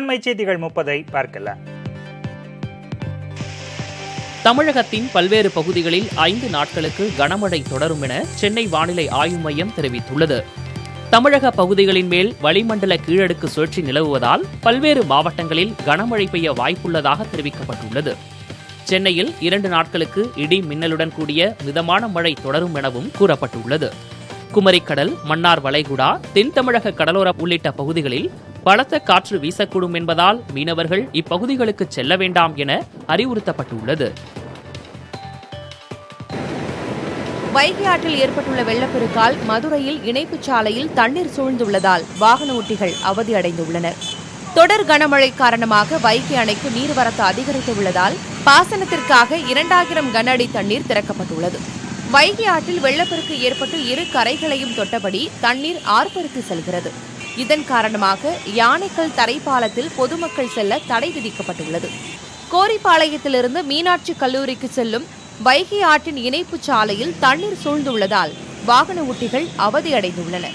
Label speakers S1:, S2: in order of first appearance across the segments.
S1: முதன்மை செய்திகள் முப்பதை பார்க்கலாம்
S2: தமிழகத்தின் பல்வேறு பகுதிகளில் ஐந்து நாட்களுக்கு கனமழை தொடரும் என சென்னை வானிலை ஆய்வு மையம் தெரிவித்துள்ளது தமிழக பகுதிகளின் மேல் வளிமண்டல கீழடுக்கு சுழற்சி நிலவுவதால் பல்வேறு மாவட்டங்களில் கனமழை பெய்ய வாய்ப்புள்ளதாக தெரிவிக்கப்பட்டுள்ளது சென்னையில் இரண்டு நாட்களுக்கு இடி மின்னலுடன் கூடிய மிதமான மழை தொடரும் எனவும் கூறப்பட்டுள்ளது குமரிக்கடல் மன்னார் வளைகுடா தென் தமிழக கடலோர உள்ளிட்ட பகுதிகளில் பலத்த காற்று வீசக்கூடும் என்பதால் மீனவர்கள் இப்பகுதிகளுக்கு செல்ல வேண்டாம் என அறிவுறுத்தப்பட்டுள்ளது
S3: வைகை ஆற்றில் ஏற்பட்டுள்ள வெள்ளப்பெருக்கால் மதுரையில் இணைப்புச் சாலையில் தண்ணீர் சூழ்ந்துள்ளதால் வாகன ஓட்டிகள் அவதியடைந்துள்ளனர் தொடர் கனமழை காரணமாக வைகை அணைக்கு நீர்வரத்து அதிகரித்துள்ளதால் பாசனத்திற்காக இரண்டாயிரம் கன அடி தண்ணீர் திறக்கப்பட்டுள்ளது வைகை ஆற்றில் வெள்ளப்பெருக்கு ஏற்பட்டு இரு கரைகளையும் தொட்டபடி தண்ணீர் ஆர்ப்பரித்து செல்கிறது இதன் காரணமாக யானைக்கல் தரைப்பாலத்தில் பொதுமக்கள் செல்ல தடை விதிக்கப்பட்டுள்ளது கோரிப்பாளையத்திலிருந்து மீனாட்சி கல்லூரிக்கு செல்லும் வைகை ஆற்றின் இணைப்புச் சாலையில் தண்ணீர் சூழ்ந்துள்ளதால் வாகன ஓட்டிகள் அவதியடைந்துள்ளனர்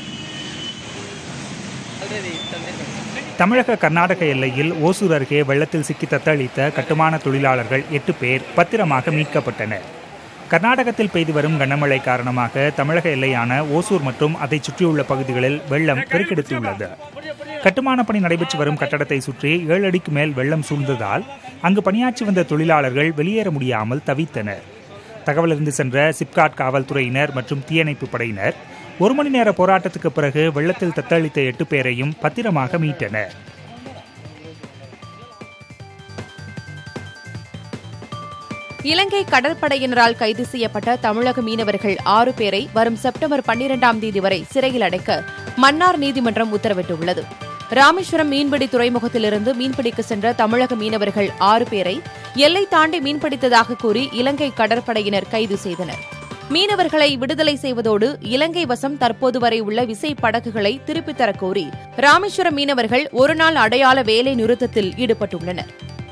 S1: தமிழக கர்நாடக எல்லையில் ஓசூர் அருகே வெள்ளத்தில் சிக்கி தத்தளித்த கட்டுமான தொழிலாளர்கள் எட்டு பேர் பத்திரமாக மீட்கப்பட்டனர் கர்நாடகத்தில் பெய்து வரும் கனமழை காரணமாக தமிழக எல்லையான ஓசூர் மற்றும் அதை சுற்றியுள்ள பகுதிகளில் வெள்ளம் பெருக்கெடுத்துள்ளது கட்டுமான பணி நடைபெற்று வரும் கட்டடத்தை சுற்றி ஏழு அடிக்கு மேல் வெள்ளம் சூழ்ந்ததால் அங்கு பணியாற்றி வந்த தொழிலாளர்கள் வெளியேற முடியாமல் தவித்தனர் தகவலறிந்து சென்ற சிப்காட் காவல்துறையினர் மற்றும் தீயணைப்பு படையினர் ஒரு மணி நேர போராட்டத்துக்கு பிறகு வெள்ளத்தில் தத்தளித்த எட்டு பேரையும் பத்திரமாக மீட்டனர்
S3: இலங்கை கடற்படையினரால் கைது செய்யப்பட்ட தமிழக மீனவர்கள் ஆறு பேரை வரும் செப்டம்பர் பன்னிரண்டாம் தேதி வரை சிறையில் அடைக்க மன்னார் நீதிமன்றம் உத்தரவிட்டுள்ளது ராமேஸ்வரம் மீன்பிடி துறைமுகத்திலிருந்து மீன்பிடிக்க சென்ற தமிழக மீனவர்கள் ஆறு பேரை எல்லை தாண்டி மீன்பிடித்ததாக கூறி இலங்கை கடற்படையினர் கைது செய்தனர் மீனவர்களை விடுதலை செய்வதோடு இலங்கை வசம் தற்போது வரை உள்ள விசை படகுகளை திருப்பித் தரக் கோரி ராமேஸ்வரம் மீனவர்கள் ஒருநாள் அடையாள வேலை நிறுத்தத்தில் ஈடுபட்டுள்ளனர்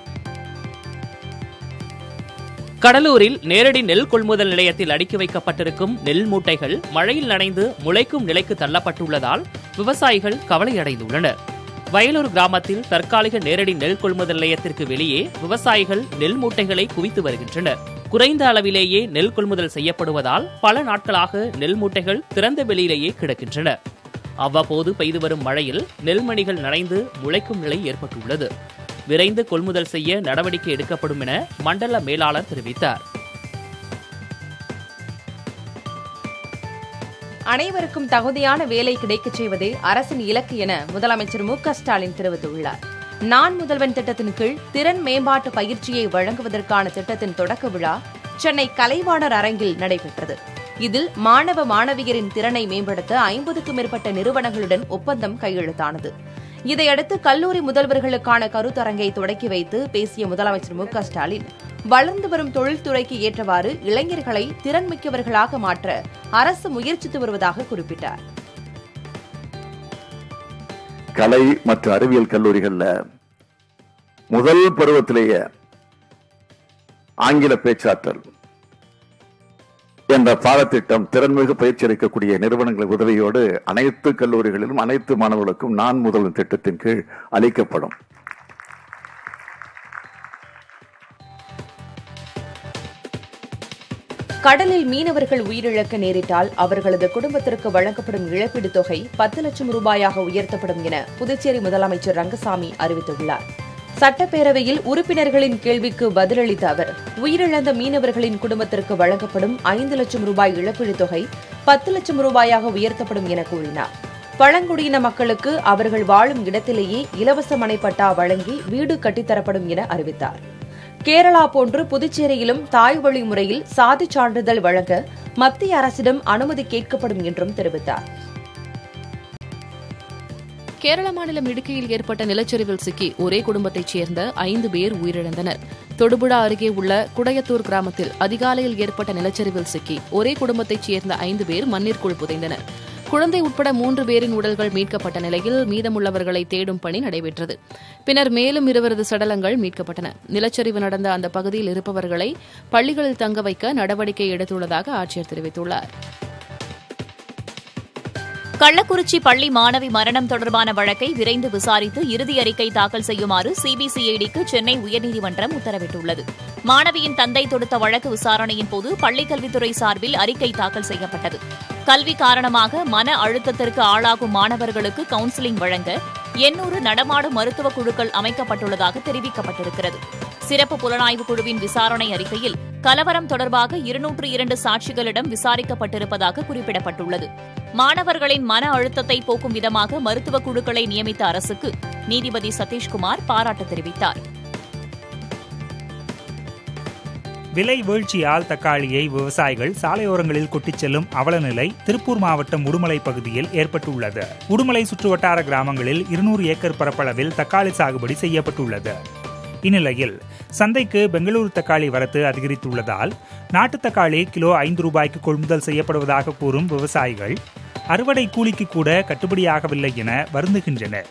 S2: கடலூரில் நேரடி நெல் கொள்முதல் நிலையத்தில் அடுக்கி வைக்கப்பட்டிருக்கும் நெல் மூட்டைகள் மழையில் நனைந்து முளைக்கும் நிலைக்கு தள்ளப்பட்டுள்ளதால் விவசாயிகள் கவலையடைந்துள்ளனர் வயலூர் கிராமத்தில் தற்காலிக நேரடி நெல் கொள்முதல் நிலையத்திற்கு வெளியே விவசாயிகள் நெல் மூட்டைகளை குவித்து வருகின்றனர் குறைந்த அளவிலேயே நெல் கொள்முதல் செய்யப்படுவதால் பல நாட்களாக நெல் மூட்டைகள் திறந்த வெளியிலேயே கிடக்கின்றன அவ்வப்போது பெய்து வரும் மழையில் நெல்மணிகள் நனைந்து முளைக்கும் நிலை ஏற்பட்டுள்ளது விரைந்து கொள்முதல் செய்ய நடவடிக்கை எடுக்கப்படும் என மண்டல மேலாளர் தெரிவித்தார்
S3: அனைவருக்கும் தகுதியான வேலை கிடைக்கச் செய்வதே அரசின் இலக்கு என முதலமைச்சர் மு க ஸ்டாலின் தெரிவித்துள்ளார் நான் முதல்வன் திட்டத்தின் கீழ் திறன் மேம்பாட்டு பயிற்சியை வழங்குவதற்கான திட்டத்தின் தொடக்க விழா சென்னை கலைவாணர் அரங்கில் நடைபெற்றது இதில் மாணவ மாணவியரின் திறனை மேம்படுத்த ஐம்பதுக்கும் மேற்பட்ட நிறுவனங்களுடன் ஒப்பந்தம் கையெழுத்தானது இதையடுத்து கல்லூரி முதல்வர்களுக்கான கருத்தரங்கை தொடக்கி வைத்து பேசிய முதலமைச்சர் மு க ஸ்டாலின் வளர்ந்து வரும் தொழில்துறைக்கு ஏற்றவாறு இளைஞர்களை திறன்மிக்கவர்களாக மாற்ற அரசு முயற்சித்து வருவதாக குறிப்பிட்டார்
S4: கலை மற்றும் அறிவியல் கல்லூரிகள்ல முதல் பருவத்திலேயே ஆங்கில பேச்சாற்றல் என்ற பாடத்திட்டம் திறன்மிகு பயிற்சி அளிக்கக்கூடிய நிறுவனங்களின் உதவியோடு அனைத்து கல்லூரிகளிலும் அனைத்து மாணவர்களுக்கும் நான் முதல்வன் திட்டத்தின் கீழ் அளிக்கப்படும்
S3: கடலில் மீனவர்கள் உயிரிழக்க நேரிட்டால் அவர்களது குடும்பத்திற்கு வழங்கப்படும் இழப்பீட்டுத் தொகை பத்து லட்சம் ரூபாயாக உயர்த்தப்படும் என புதுச்சேரி முதலமைச்சர் ரங்கசாமி அறிவித்துள்ளார் சட்டப்பேரவையில் உறுப்பினர்களின் கேள்விக்கு பதிலளித்த அவர் உயிரிழந்த மீனவர்களின் குடும்பத்திற்கு வழங்கப்படும் ஐந்து லட்சம் ரூபாய் இழப்பீட்டுத் தொகை பத்து லட்சம் ரூபாயாக உயர்த்தப்படும் என கூறினார் பழங்குடியின மக்களுக்கு அவர்கள் வாழும் இடத்திலேயே இலவச மனைப்பட்டா வழங்கி வீடு கட்டித்தரப்படும் என அறிவித்தார் கேரளா போன்று புதுச்சேரியிலும் தாய் வழி முறையில் சாதிச் சான்றிதழ் வழங்க மத்திய அரசிடம் அனுமதி கேட்கப்படும் என்றும் தெரிவித்தார்
S5: கேரள மாநிலம் இடுக்கியில் ஏற்பட்ட நிலச்சரிவில் சிக்கி ஒரே குடும்பத்தைச் சேர்ந்த ஐந்து பேர் உயிரிழந்தனர் தொடுபுழா அருகே உள்ள குடையத்தூர் கிராமத்தில் அதிகாலையில் ஏற்பட்ட நிலச்சரிவில் சிக்கி ஒரே குடும்பத்தைச் சேர்ந்த ஐந்து பேர் மண்ணிற்குள் புதைந்தனர் குழந்தை உட்பட மூன்று பேரின் உடல்கள் மீட்கப்பட்ட நிலையில் மீதமுள்ளவர்களை தேடும் பணி நடைபெற்றது பின்னர் மேலும் இருவரது சடலங்கள் மீட்கப்பட்டன நிலச்சரிவு நடந்த அந்த பகுதியில் இருப்பவர்களை பள்ளிகளில் தங்க வைக்க நடவடிக்கை எடுத்துள்ளதாக ஆட்சியர் தெரிவித்துள்ளார்
S6: கள்ளக்குறிச்சி பள்ளி மாணவி மரணம் தொடர்பான வழக்கை விரைந்து விசாரித்து இறுதி அறிக்கை தாக்கல் செய்யுமாறு சிபிசிஐடிக்கு சென்னை உயர்நீதிமன்றம் உத்தரவிட்டுள்ளது மாணவியின் தந்தை தொடுத்த வழக்கு விசாரணையின் போது பள்ளிக்கல்வித்துறை சார்பில் அறிக்கை தாக்கல் செய்யப்பட்டது கல்வி காரணமாக மன அழுத்தத்திற்கு ஆளாகும் மாணவர்களுக்கு கவுன்சிலிங் வழங்க எண்ணூறு நடமாடும் மருத்துவ குழுக்கள் அமைக்கப்பட்டுள்ளதாக தெரிவிக்கப்பட்டிருக்கிறது சிறப்பு புலனாய்வு குழுவின் விசாரணை அறிக்கையில் கலவரம் தொடர்பாக இருநூற்று இரண்டு சாட்சிகளிடம் விசாரிக்கப்பட்டிருப்பதாக குறிப்பிடப்பட்டுள்ளது மாணவர்களின் மன அழுத்தத்தை போக்கும் விதமாக மருத்துவ குழுக்களை நியமித்த அரசுக்கு நீதிபதி சதீஷ்குமார் பாராட்டு தெரிவித்தார்
S1: விலை வீழ்ச்சியால் தக்காளியை விவசாயிகள் சாலையோரங்களில் கொட்டிச் செல்லும் அவலநிலை திருப்பூர் மாவட்டம் உடுமலை பகுதியில் ஏற்பட்டுள்ளது உடுமலை சுற்றுவட்டார கிராமங்களில் இருநூறு ஏக்கர் பரப்பளவில் தக்காளி சாகுபடி செய்யப்பட்டுள்ளது இந்நிலையில் சந்தைக்கு பெங்களூரு தக்காளி வரத்து அதிகரித்துள்ளதால் நாட்டு தக்காளி கிலோ ஐந்து ரூபாய்க்கு கொள்முதல் செய்யப்படுவதாக கூறும் விவசாயிகள் அறுவடை கூலிக்கு கூட கட்டுப்படியாகவில்லை என வருந்துகின்றனர்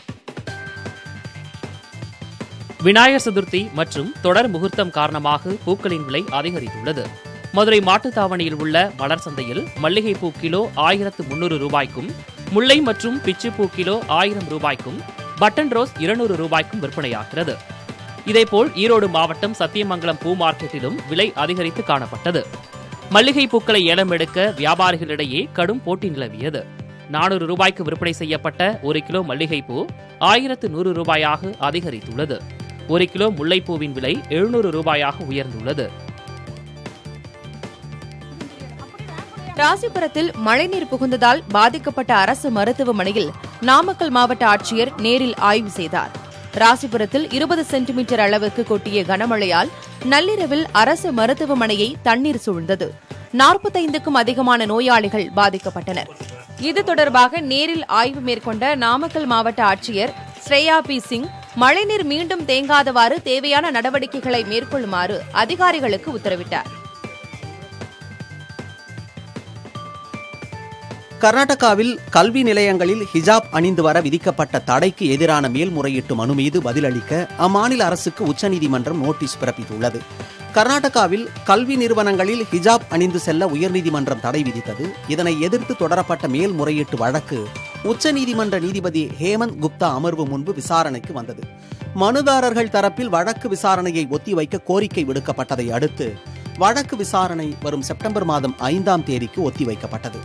S2: விநாயகர் சதுர்த்தி மற்றும் தொடர் முகூர்த்தம் காரணமாக பூக்களின் விலை அதிகரித்துள்ளது மதுரை மாட்டுத்தாவணியில் உள்ள மலர் சந்தையில் மல்லிகைப்பூ கிலோ ஆயிரத்து முன்னூறு ரூபாய்க்கும் முல்லை மற்றும் பிச்சுப்பூ கிலோ ஆயிரம் ரூபாய்க்கும் பட்டன் ரோஸ் இருநூறு ரூபாய்க்கும் விற்பனையாகிறது இதேபோல் ஈரோடு மாவட்டம் சத்தியமங்கலம் பூ மார்க்கெட்டிலும் விலை அதிகரித்து காணப்பட்டது மல்லிகை பூக்களை ஏலம் எடுக்க வியாபாரிகளிடையே கடும் போட்டி நிலவியது நானூறு ரூபாய்க்கு விற்பனை செய்யப்பட்ட ஒரு கிலோ மல்லிகைப்பூ ஆயிரத்து நூறு ரூபாயாக அதிகரித்துள்ளது ஒரு கிலோ முல்லைப்பூவின் விலை எழுநூறு ரூபாயாக உயர்ந்துள்ளது
S3: ராசிபுரத்தில் மழைநீர் புகுந்ததால் பாதிக்கப்பட்ட அரசு மருத்துவமனையில் நாமக்கல் மாவட்ட ஆட்சியர் நேரில் ஆய்வு செய்தார் ராசிபுரத்தில் இருபது சென்டிமீட்டர் அளவுக்கு கொட்டிய கனமழையால் நள்ளிரவில் அரசு மருத்துவமனையை தண்ணீர் சூழ்ந்தது நாற்பத்தைந்துக்கும் அதிகமான நோயாளிகள் பாதிக்கப்பட்டனர் இது தொடர்பாக நேரில் ஆய்வு மேற்கொண்ட நாமக்கல் மாவட்ட ஆட்சியர் ஸ்ரேயா பி சிங் மழைநீர் மீண்டும் தேங்காதவாறு தேவையான நடவடிக்கைகளை மேற்கொள்ளுமாறு அதிகாரிகளுக்கு உத்தரவிட்டார்
S7: கர்நாடகாவில் கல்வி நிலையங்களில் ஹிஜாப் அணிந்து வர விதிக்கப்பட்ட தடைக்கு எதிரான மேல்முறையீட்டு மனு மீது பதிலளிக்க அம்மாநில அரசுக்கு உச்சநீதிமன்றம் நோட்டீஸ் பிறப்பித்துள்ளது கர்நாடகாவில் கல்வி நிறுவனங்களில் ஹிஜாப் அணிந்து செல்ல உயர்நீதிமன்றம் தடை விதித்தது இதனை எதிர்த்து தொடரப்பட்ட மேல்முறையீட்டு வழக்கு உச்சநீதிமன்ற நீதிபதி ஹேமந்த் குப்தா அமர்வு முன்பு விசாரணைக்கு வந்தது மனுதாரர்கள் தரப்பில் வழக்கு விசாரணையை ஒத்திவைக்க கோரிக்கை விடுக்கப்பட்டதை அடுத்து வழக்கு விசாரணை வரும் செப்டம்பர் மாதம் ஐந்தாம் தேதிக்கு ஒத்திவைக்கப்பட்டது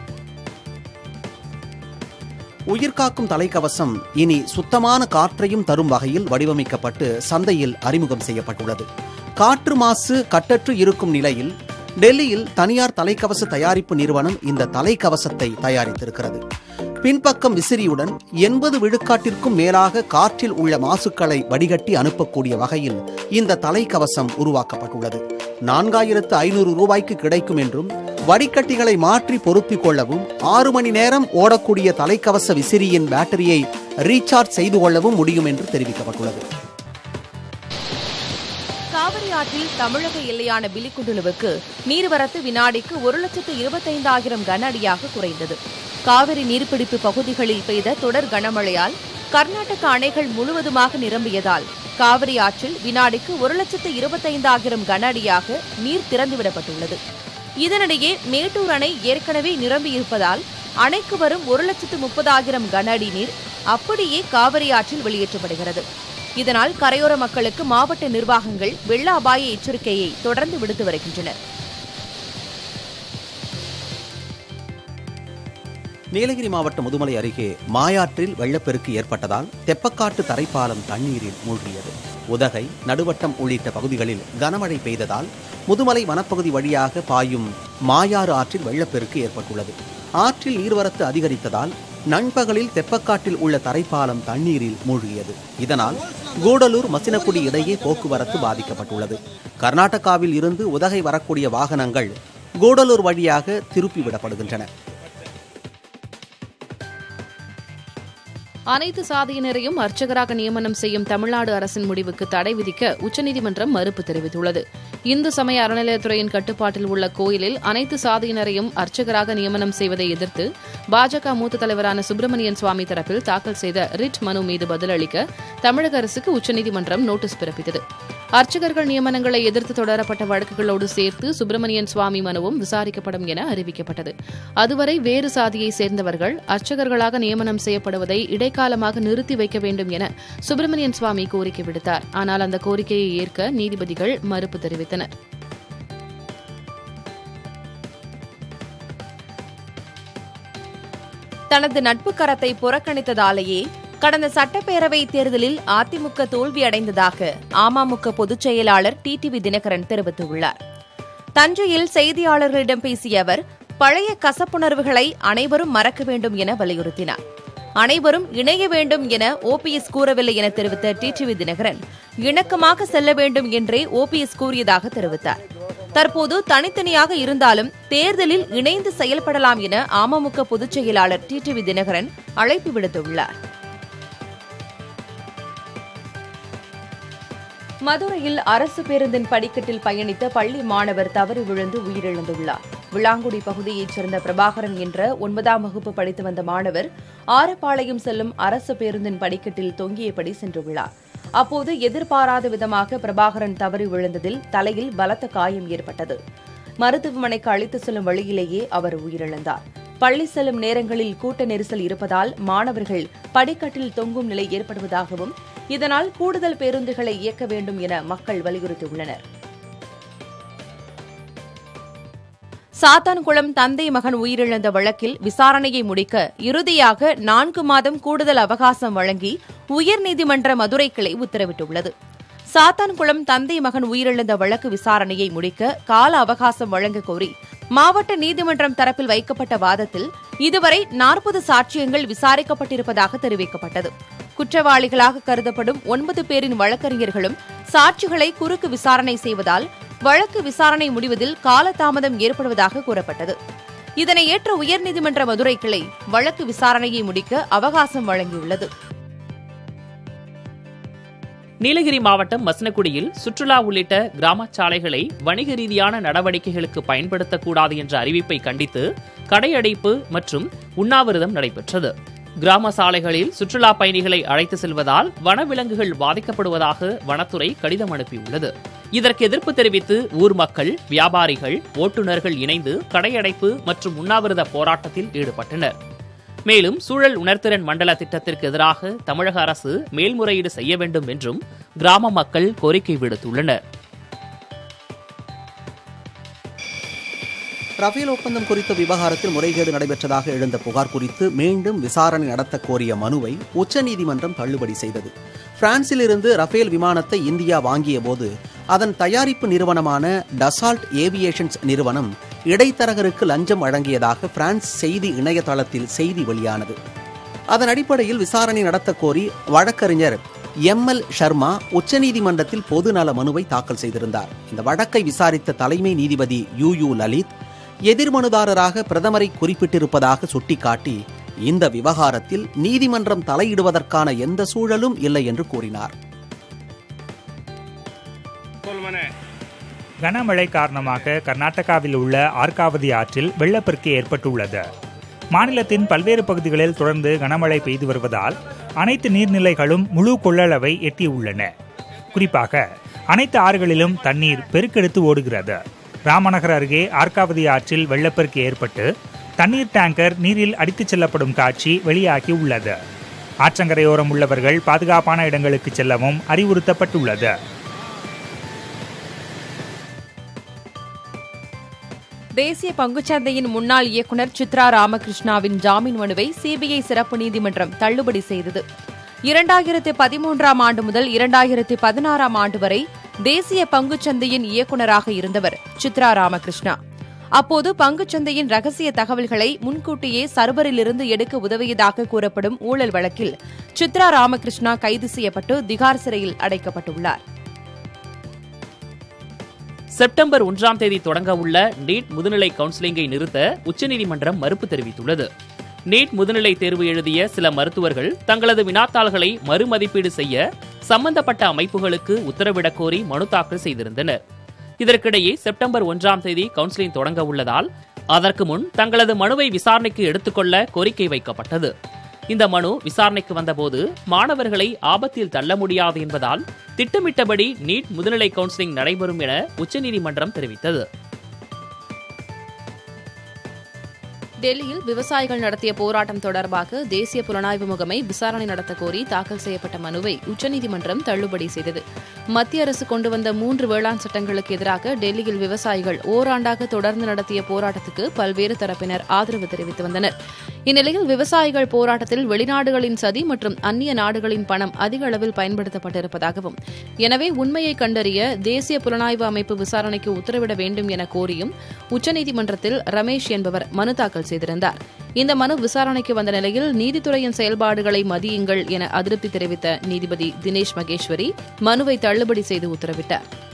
S7: உயிர்காக்கும் தலைக்கவசம் இனி சுத்தமான காற்றையும் தரும் வகையில் வடிவமைக்கப்பட்டு சந்தையில் அறிமுகம் செய்யப்பட்டுள்ளது காற்று மாசு கட்டற்று இருக்கும் நிலையில் டெல்லியில் தனியார் தலைக்கவச தயாரிப்பு நிறுவனம் இந்த தலைக்கவசத்தை தயாரித்திருக்கிறது பின்பக்கம் விசிறியுடன் எண்பது விழுக்காட்டிற்கும் மேலாக காற்றில் உள்ள மாசுக்களை வடிகட்டி அனுப்பக்கூடிய வகையில் இந்த தலைக்கவசம் உருவாக்கப்பட்டுள்ளது நான்காயிரத்து ஐநூறு ரூபாய்க்கு கிடைக்கும் என்றும் வடிகட்டிகளை மாற்றி பொருத்திக் கொள்ளவும் ஆறு மணி நேரம் ஓடக்கூடிய தலைக்கவச விசிறியின் பேட்டரியை ரீசார்ஜ் செய்து கொள்ளவும் முடியும் என்று தெரிவிக்கப்பட்டுள்ளது
S3: காவிரி ஆற்றில் தமிழக எல்லையான பிலிகுண்டுலுவுக்கு நீர்வரத்து வினாடிக்கு ஒரு லட்சத்து இருபத்தைந்தாயிரம் கன அடியாக குறைந்தது காவிரி நீர்பிடிப்பு பகுதிகளில் பெய்த தொடர் கனமழையால் கர்நாடக அணைகள் முழுவதுமாக நிரம்பியதால் காவிரி ஆற்றில் வினாடிக்கு ஒரு லட்சத்து இருபத்தைந்தாயிரம் கன அடியாக நீர் திறந்துவிடப்பட்டுள்ளது இதனிடையே மேட்டூர் அணை ஏற்கனவே நிரம்பியிருப்பதால் அணைக்கு வரும் ஒரு லட்சத்து முப்பதாயிரம் கன அடி நீர் அப்படியே காவிரி ஆற்றில் வெளியேற்றப்படுகிறது இதனால் கரையோர மக்களுக்கு மாவட்ட நிர்வாகங்கள் வெள்ள அபாய எச்சரிக்கையை தொடர்ந்து விடுத்து வருகின்றனர்
S7: நீலகிரி மாவட்டம் முதுமலை அருகே மாயாற்றில் வெள்ளப்பெருக்கு ஏற்பட்டதால் தெப்பக்காட்டு தரைப்பாலம் தண்ணீரில் மூழ்கியது உதகை நடுவட்டம் உள்ளிட்ட பகுதிகளில் கனமழை பெய்ததால் முதுமலை வனப்பகுதி வழியாக பாயும் மாயாறு ஆற்றில் வெள்ளப்பெருக்கு ஏற்பட்டுள்ளது ஆற்றில் நீர்வரத்து அதிகரித்ததால் நண்பகலில் தெப்பக்காட்டில் உள்ள தரைப்பாலம் தண்ணீரில் மூழ்கியது இதனால் கூடலூர் மசினக்குடி இடையே போக்குவரத்து பாதிக்கப்பட்டுள்ளது கர்நாடகாவில் இருந்து உதகை வரக்கூடிய வாகனங்கள் கூடலூர் வழியாக திருப்பிவிடப்படுகின்றன
S5: அனைத்து சாதியினரையும் அர்ச்சகராக நியமனம் செய்யும் தமிழ்நாடு அரசின் முடிவுக்கு தடை விதிக்க உச்சநீதிமன்றம் மறுப்பு தெரிவித்துள்ளது இந்து சமய அறநிலையத்துறையின் கட்டுப்பாட்டில் உள்ள கோயிலில் அனைத்து சாதியினரையும் அர்ச்சகராக நியமனம் செய்வதை எதிர்த்து பாஜக மூத்த தலைவரான சுப்பிரமணியன் சுவாமி தரப்பில் தாக்கல் செய்த ரிட் மனு மீது பதிலளிக்க தமிழக அரசுக்கு உச்சநீதிமன்றம் நோட்டீஸ் பிறப்பித்தது அர்ச்சகர்கள் நியமனங்களை எதிர்த்து தொடரப்பட்ட வழக்குகளோடு சேர்த்து சுப்பிரமணியன் சுவாமி மனுவும் விசாரிக்கப்படும் என அறிவிக்கப்பட்டது அதுவரை வேறு சாதியை சேர்ந்தவர்கள் அர்ச்சகர்களாக நியமனம் செய்யப்படுவதை இடைக்காலமாக நிறுத்தி வைக்க வேண்டும் என சுப்பிரமணியன் சுவாமி கோரிக்கை விடுத்தார் ஆனால் அந்த கோரிக்கையை ஏற்க நீதிபதிகள் மறுப்பு தெரிவித்தனர்
S3: தனது நட்பு கரத்தை புறக்கணித்ததாலேயே கடந்த சட்டப்பேரவை தேர்தலில் அதிமுக தோல்வியடைந்ததாக அமமுக பொதுச் செயலாளர் டிடிவி தினகரன் தெரிவித்துள்ளார் தஞ்சையில் செய்தியாளர்களிடம் பேசிய அவர் பழைய கசப்புணர்வுகளை அனைவரும் மறக்க வேண்டும் என வலியுறுத்தினார் அனைவரும் இணைய வேண்டும் என ஓபிஎஸ் கூறவில்லை என தெரிவித்த டிடிவி தினகரன் இணக்கமாக செல்ல வேண்டும் என்றே ஓபிஎஸ் கூறியதாக தெரிவித்தார் தற்போது தனித்தனியாக இருந்தாலும் தேர்தலில் இணைந்து செயல்படலாம் என அமமுக பொதுச் செயலாளர் டிடிவி தினகரன் அழைப்பு விடுத்துள்ளார் மதுரையில் அரசு பேருந்தின் படிக்கட்டில் பயணித்த பள்ளி மாணவர் தவறி விழுந்து உயிரிழந்துள்ளார் விளாங்குடி பகுதியைச் சேர்ந்த பிரபாகரன் என்ற ஒன்பதாம் வகுப்பு படித்து வந்த மாணவர் ஆரப்பாளையம் செல்லும் அரசு பேருந்தின் படிக்கட்டில் தொங்கியபடி சென்றுள்ளார் அப்போது எதிர்பாராத விதமாக பிரபாகரன் தவறி விழுந்ததில் தலையில் பலத்த காயம் ஏற்பட்டது மருத்துவமனைக்கு அழைத்து செல்லும் வழியிலேயே அவர் உயிரிழந்தார் பள்ளி செல்லும் நேரங்களில் கூட்ட நெரிசல் இருப்பதால் மாணவர்கள் படிக்கட்டில் தொங்கும் நிலை ஏற்படுவதாகவும் இதனால் கூடுதல் பேருந்துகளை இயக்க வேண்டும் என மக்கள் வலியுறுத்தியுள்ளனர் சாத்தான்குளம் தந்தை மகன் உயிரிழந்த வழக்கில் விசாரணையை முடிக்க இறுதியாக நான்கு மாதம் கூடுதல் அவகாசம் வழங்கி உயர்நீதிமன்ற மதுரை கிளை உத்தரவிட்டுள்ளது சாத்தான்குளம் தந்தை மகன் உயிரிழந்த வழக்கு விசாரணையை முடிக்க கால அவகாசம் வழங்க கோரி மாவட்ட நீதிமன்றம் தரப்பில் வைக்கப்பட்ட வாதத்தில் இதுவரை நாற்பது சாட்சியங்கள் விசாரிக்கப்பட்டிருப்பதாக தெரிவிக்கப்பட்டது குற்றவாளிகளாக கருதப்படும் ஒன்பது பேரின் வழக்கறிஞர்களும் சாட்சிகளை குறுக்கு விசாரணை செய்வதால் வழக்கு விசாரணை முடிவதில் காலதாமதம் ஏற்படுவதாக கூறப்பட்டது இதனை ஏற்ற உயர்நீதிமன்ற மதுரை கிளை வழக்கு விசாரணையை முடிக்க அவகாசம் வழங்கியுள்ளது
S2: நீலகிரி மாவட்டம் மசனகுடியில் சுற்றுலா உள்ளிட்ட கிராம சாலைகளை வணிக ரீதியான நடவடிக்கைகளுக்கு பயன்படுத்தக்கூடாது என்ற அறிவிப்பை கண்டித்து கடையடைப்பு மற்றும் உண்ணாவிரதம் நடைபெற்றது கிராம சாலைகளில் சுற்றுலா பயணிகளை அழைத்து செல்வதால் வனவிலங்குகள் பாதிக்கப்படுவதாக வனத்துறை கடிதம் அனுப்பியுள்ளது இதற்கு எதிர்ப்பு தெரிவித்து ஊர் மக்கள் வியாபாரிகள் ஓட்டுநர்கள் இணைந்து கடையடைப்பு மற்றும் உண்ணாவிரத போராட்டத்தில் ஈடுபட்டனர் மேலும் சூழல் உணர்திறன் மண்டல திட்டத்திற்கு எதிராக தமிழக அரசு மேல்முறையீடு செய்ய வேண்டும் என்றும் கிராம மக்கள் கோரிக்கை விடுத்துள்ளனர்
S7: ரஃபேல் ஒப்பந்தம் குறித்த விவகாரத்தில் முறைகேடு நடைபெற்றதாக எழுந்த புகார் குறித்து மீண்டும் விசாரணை நடத்த கோரிய மனுவை உச்சநீதிமன்றம் தள்ளுபடி செய்தது பிரான்சில் இருந்து ரஃபேல் விமானத்தை இந்தியா வாங்கிய போது அதன் தயாரிப்பு நிறுவனமான டசால்ட் ஏவியேஷன்ஸ் நிறுவனம் இடைத்தரகருக்கு லஞ்சம் வழங்கியதாக பிரான்ஸ் செய்தி இணையதளத்தில் செய்தி வெளியானது அதன் அடிப்படையில் விசாரணை நடத்த கோரி வழக்கறிஞர் எம் எல் சர்மா உச்சநீதிமன்றத்தில் பொதுநல மனுவை தாக்கல் செய்திருந்தார் இந்த வழக்கை விசாரித்த தலைமை நீதிபதி யூ யூ லலித் எதிர்மனுதாரராக பிரதமரை குறிப்பிட்டிருப்பதாக சுட்டிக்காட்டி இந்த விவகாரத்தில் நீதிமன்றம் தலையிடுவதற்கான எந்த சூழலும் இல்லை என்று கூறினார்
S1: கனமழை காரணமாக கர்நாடகாவில் உள்ள ஆர்காவதி ஆற்றில் வெள்ளப்பெருக்கு ஏற்பட்டுள்ளது மாநிலத்தின் பல்வேறு பகுதிகளில் தொடர்ந்து கனமழை பெய்து வருவதால் அனைத்து நீர்நிலைகளும் முழு கொள்ளளவை எட்டியுள்ளன குறிப்பாக அனைத்து ஆறுகளிலும் தண்ணீர் பெருக்கெடுத்து ஓடுகிறது ராமநகர் அருகே ஆர்காவதி ஆற்றில் வெள்ளப்பெருக்கு ஏற்பட்டு தண்ணீர் டேங்கர் நீரில் அடித்துச் செல்லப்படும் காட்சி வெளியாகி உள்ளது ஆற்றங்கரையோரம் உள்ளவர்கள் பாதுகாப்பான இடங்களுக்கு செல்லவும் அறிவுறுத்தப்பட்டுள்ளது
S3: தேசிய பங்குச்சந்தையின் முன்னாள் இயக்குநர் சித்ரா ராமகிருஷ்ணாவின் ஜாமீன் மனுவை சிபிஐ சிறப்பு நீதிமன்றம் தள்ளுபடி செய்தது இரண்டாயிரத்து பதிமூன்றாம் ஆண்டு முதல் இரண்டாயிரத்து பதினாறாம் ஆண்டு வரை தேசிய பங்குச்சந்தையின் இயக்குநராக இருந்தவர் சித்ரா ராமகிருஷ்ணா அப்போது பங்குச்சந்தையின் ரகசிய தகவல்களை முன்கூட்டியே சர்வரிலிருந்து எடுக்க உதவியதாக கூறப்படும் ஊழல் வழக்கில் சித்ரா ராமகிருஷ்ணா கைது செய்யப்பட்டு திகார் சிறையில் அடைக்கப்பட்டுள்ளார்
S2: செப்டம்பர் ஒன்றாம் தேதி தொடங்க உள்ள நீட் முதுநிலை கவுன்சிலிங்கை நிறுத்த உச்சநீதிமன்றம் மறுப்பு தெரிவித்துள்ளது நீட் முதுநிலை தேர்வு எழுதிய சில மருத்துவர்கள் தங்களது வினாத்தாள்களை மறுமதிப்பீடு செய்ய சம்பந்தப்பட்ட அமைப்புகளுக்கு உத்தரவிடக் கோரி மனு தாக்கல் செய்திருந்தனர் இதற்கிடையே செப்டம்பர் ஒன்றாம் தேதி கவுன்சிலிங் தொடங்க உள்ளதால் அதற்கு முன் தங்களது மனுவை விசாரணைக்கு எடுத்துக்கொள்ள கோரிக்கை வைக்கப்பட்டது இந்த மனு விசாரணைக்கு வந்தபோது மாணவர்களை ஆபத்தில் தள்ள முடியாது என்பதால் திட்டமிட்டபடி நீட் முதுநிலை கவுன்சிலிங் நடைபெறும் என உச்சநீதிமன்றம் தெரிவித்தது
S5: டெல்லியில் விவசாயிகள் நடத்திய போராட்டம் தொடர்பாக தேசிய புலனாய்வு முகமை விசாரணை நடத்த கோரி தாக்கல் செய்யப்பட்ட மனுவை உச்சநீதிமன்றம் தள்ளுபடி செய்தது மத்திய அரசு கொண்டு வந்த மூன்று வேளாண் சட்டங்களுக்கு எதிராக டெல்லியில் விவசாயிகள் ஓராண்டாக தொடர்ந்து நடத்திய போராட்டத்துக்கு பல்வேறு தரப்பினர் ஆதரவு தெரிவித்து வந்தனர் இந்நிலையில் விவசாயிகள் போராட்டத்தில் வெளிநாடுகளின் சதி மற்றும் அந்நிய நாடுகளின் பணம் அதிக அளவில் பயன்படுத்தப்பட்டிருப்பதாகவும் எனவே உண்மையை கண்டறிய தேசிய புலனாய்வு அமைப்பு விசாரணைக்கு உத்தரவிட வேண்டும் என கோரியும் உச்சநீதிமன்றத்தில் ரமேஷ் என்பவர் மனு தாக்கல் செய்திருந்தார் இந்த மனு விசாரணைக்கு வந்த நிலையில் நீதித்துறையின் செயல்பாடுகளை மதியுங்கள் என அதிருப்தி தெரிவித்த நீதிபதி தினேஷ் மகேஸ்வரி மனுவை தள்ளுபடி செய்து உத்தரவிட்டார்